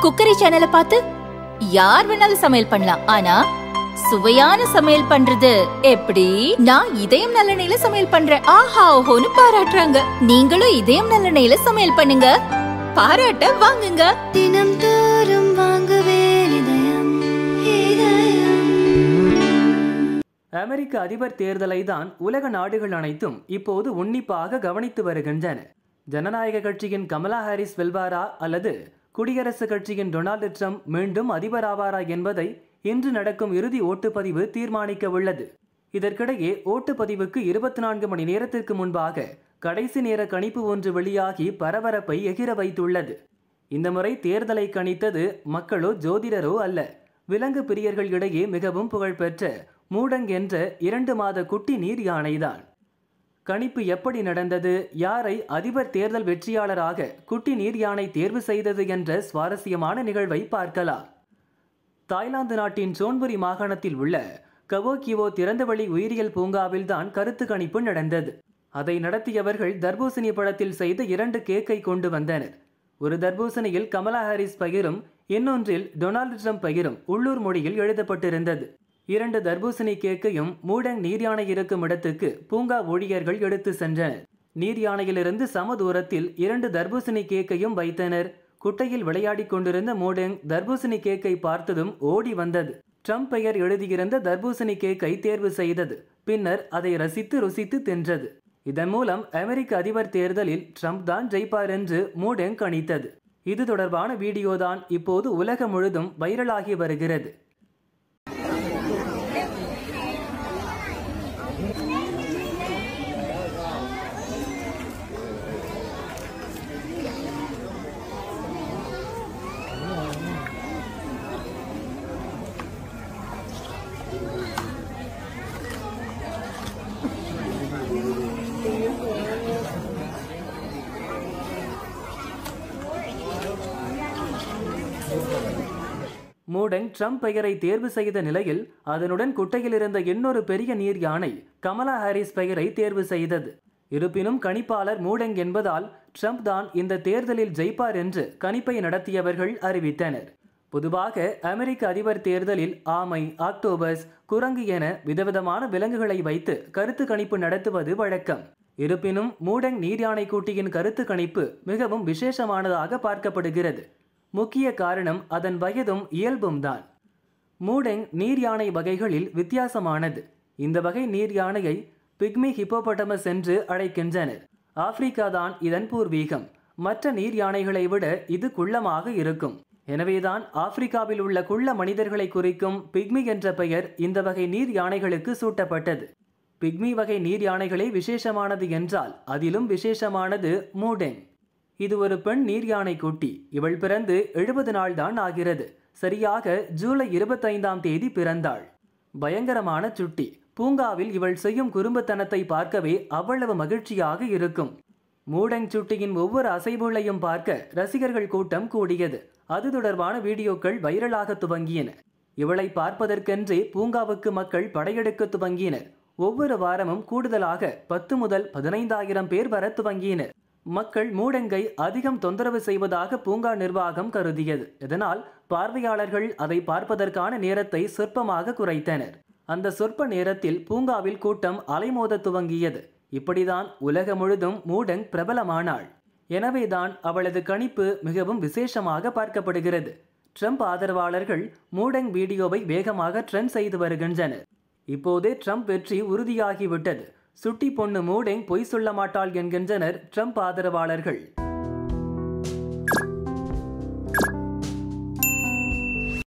cookery சேனலை பார்த்து யார் வேணாலும் சமையல் பண்ணலாம் ஆனா சுவையான சமையல் பண்றது எப்படி நான் இதயம் நல்லெண்ணெயில சமையல் பண்றேன் ஆஹா ஓஹோன்னு பாராட்டுறாங்க நீங்களும் இதயம் நல்லெண்ணெயில சமையல் பண்ணுங்க பாராட்ட வாங்குங்க தினம் தோறும் வாங்குவே இதயம் இதயம் அமெரிக்க அதிபர் தேர்தலை தான் உலக நாடுகள் அனைத்தும் இப்போது உன்னிப்பாக கவனித்து வருகின்றன ஜனநாயக கட்சியின் கமலா ஹாரிஸ் வெல்வாரா அல்லது குடியரசுக் கட்சியின் டொனால்டு ட்ரம்ப் மீண்டும் அதிபராவாரா என்பதை இன்று நடக்கும் இறுதி ஓட்டுப்பதிவு தீர்மானிக்க உள்ளது இதற்கிடையே ஓட்டுப்பதிவுக்கு இருபத்தி நான்கு மணி நேரத்திற்கு முன்பாக கடைசி நேர கணிப்பு ஒன்று வெளியாகி பரபரப்பை எகிர வைத்துள்ளது இந்த முறை தேர்தலை கணித்தது மக்களோ ஜோதிடரோ அல்ல விலங்கு பிரியர்கள் இடையே மிகவும் புகழ்பெற்ற மூடங் என்ற இரண்டு மாத குட்டி நீர் யானைதான் கணிப்பு எப்படி நடந்தது யாரை அதிபர் தேர்தல் வெற்றியாளராக குட்டி நீர் யானை தேர்வு செய்தது என்ற சுவாரஸ்யமான நிகழ்வை பார்க்கலாம் தாய்லாந்து நாட்டின் சோன்புரி மாகாணத்தில் உள்ள கவோகிவோ திறந்தவெளி உயிரியல் பூங்காவில் தான் கருத்து கணிப்பு நடந்தது அதை நடத்தியவர்கள் தர்பூசணி பழத்தில் செய்த இரண்டு கேக்கை கொண்டு வந்தனர் ஒரு தர்பூசணியில் கமலா ஹாரிஸ் பகிரும் இன்னொன்றில் டொனால்டு ட்ரம்ப் பகிரும் உள்ளூர் மொழியில் எழுதப்பட்டிருந்தது இரண்டு தர்பூசணி கேக்கையும் மூடங் நீர்யானை இருக்கும் இடத்துக்கு பூங்கா ஊழியர்கள் எடுத்து சென்றனர் நீர் யானையிலிருந்து சம தூரத்தில் இரண்டு தர்பூசணி கேக்கையும் வைத்தனர் குட்டையில் விளையாடிக் கொண்டிருந்த மூடங் தர்பூசணி கேக்கை பார்த்ததும் ஓடி வந்தது ட்ரம்ப் பெயர் எழுதியிருந்த தர்பூசணி கேக்கை தேர்வு செய்தது பின்னர் அதை ரசித்து ருசித்து தின்றது இதன் மூலம் அமெரிக்க அதிபர் தேர்தலில் ட்ரம்ப் தான் ஜெயிப்பார் என்று மூடெங் கணித்தது இது தொடர்பான வீடியோதான் இப்போது உலகம் முழுதும் வைரலாகி வருகிறது மூடங் ட்ரம்ப் பெயரை தேர்வு செய்த நிலையில் அதனுடன் குட்டையில் இருந்த இன்னொரு பெரிய நீர் யானை கமலா ஹாரிஸ் பெயரை தேர்வு செய்தது இருப்பினும் கணிப்பாளர் மூடங் என்பதால் ட்ரம்ப் தான் இந்த தேர்தலில் ஜெயிப்பார் என்று கணிப்பை நடத்தியவர்கள் அறிவித்தனர் பொதுவாக அமெரிக்க அதிபர் தேர்தலில் ஆமை ஆக்டோபஸ் குரங்கு என விதவிதமான விலங்குகளை வைத்து கருத்து கணிப்பு நடத்துவது வழக்கம் இருப்பினும் மூடங் நீர்யானை கூட்டியின் கருத்து கணிப்பு மிகவும் விசேஷமானதாக பார்க்கப்படுகிறது முக்கிய காரணம் அதன் வயதும் இயல்பும் தான் மூடெங் நீர் யானை வகைகளில் வித்தியாசமானது இந்த வகை நீர் யானையை பிக்மி ஹிப்போபட்டமஸ் என்று அழைக்கின்றனர் ஆப்பிரிக்கா தான் இதன் பூர்வீகம் மற்ற நீர் யானைகளை விட இது குள்ளமாக இருக்கும் எனவேதான் ஆப்பிரிக்காவில் உள்ள குள்ள மனிதர்களை குறிக்கும் பிக்மி என்ற பெயர் இந்த வகை நீர் யானைகளுக்கு சூட்டப்பட்டது பிக்மி வகை நீர் யானைகளே விசேஷமானது என்றால் அதிலும் விசேஷமானது மூடெங் இது ஒரு பெண் நீர் யானை குட்டி இவள் பிறந்து எழுபது நாள் தான் ஆகிறது சரியாக ஜூலை இருபத்தைந்தாம் தேதி பிறந்தாள் பயங்கரமான சுட்டி பூங்காவில் இவள் செய்யும் குறும்புத்தனத்தை பார்க்கவே அவ்வளவு மகிழ்ச்சியாக இருக்கும் மூடங் சுட்டியின் ஒவ்வொரு அசைவுகளையும் பார்க்க ரசிகர்கள் கூட்டம் கூடியது அது தொடர்பான வீடியோக்கள் வைரலாக துவங்கியன இவளை பார்ப்பதற்கென்றே பூங்காவுக்கு மக்கள் படையெடுக்க துவங்கினர் ஒவ்வொரு வாரமும் கூடுதலாக பத்து முதல் பதினைந்தாயிரம் பேர் வர துவங்கினர் மக்கள் மூடங்கை அதிகம் தொந்தரவு செய்வதாக பூங்கா நிர்வாகம் கருதியது இதனால் பார்வையாளர்கள் அதை பார்ப்பதற்கான நேரத்தை சொற்பமாக குறைத்தனர் அந்த சொற்ப நேரத்தில் பூங்காவில் கூட்டம் அலைமோத துவங்கியது இப்படிதான் உலகம் முழுதும் மூடங் பிரபலமானாள் எனவேதான் அவளது கணிப்பு மிகவும் விசேஷமாக பார்க்கப்படுகிறது ட்ரம்ப் ஆதரவாளர்கள் மூடங் வீடியோவை வேகமாக ட்ரெண்ட் செய்து வருகின்றனர் இப்போதே ட்ரம்ப் வெற்றி உறுதியாகிவிட்டது சுட்டி பொண்ணு மூடெங் பொய் சொல்ல மாட்டாள் என்கின்றனர் ட்ரம்ப் ஆதரவாளர்கள்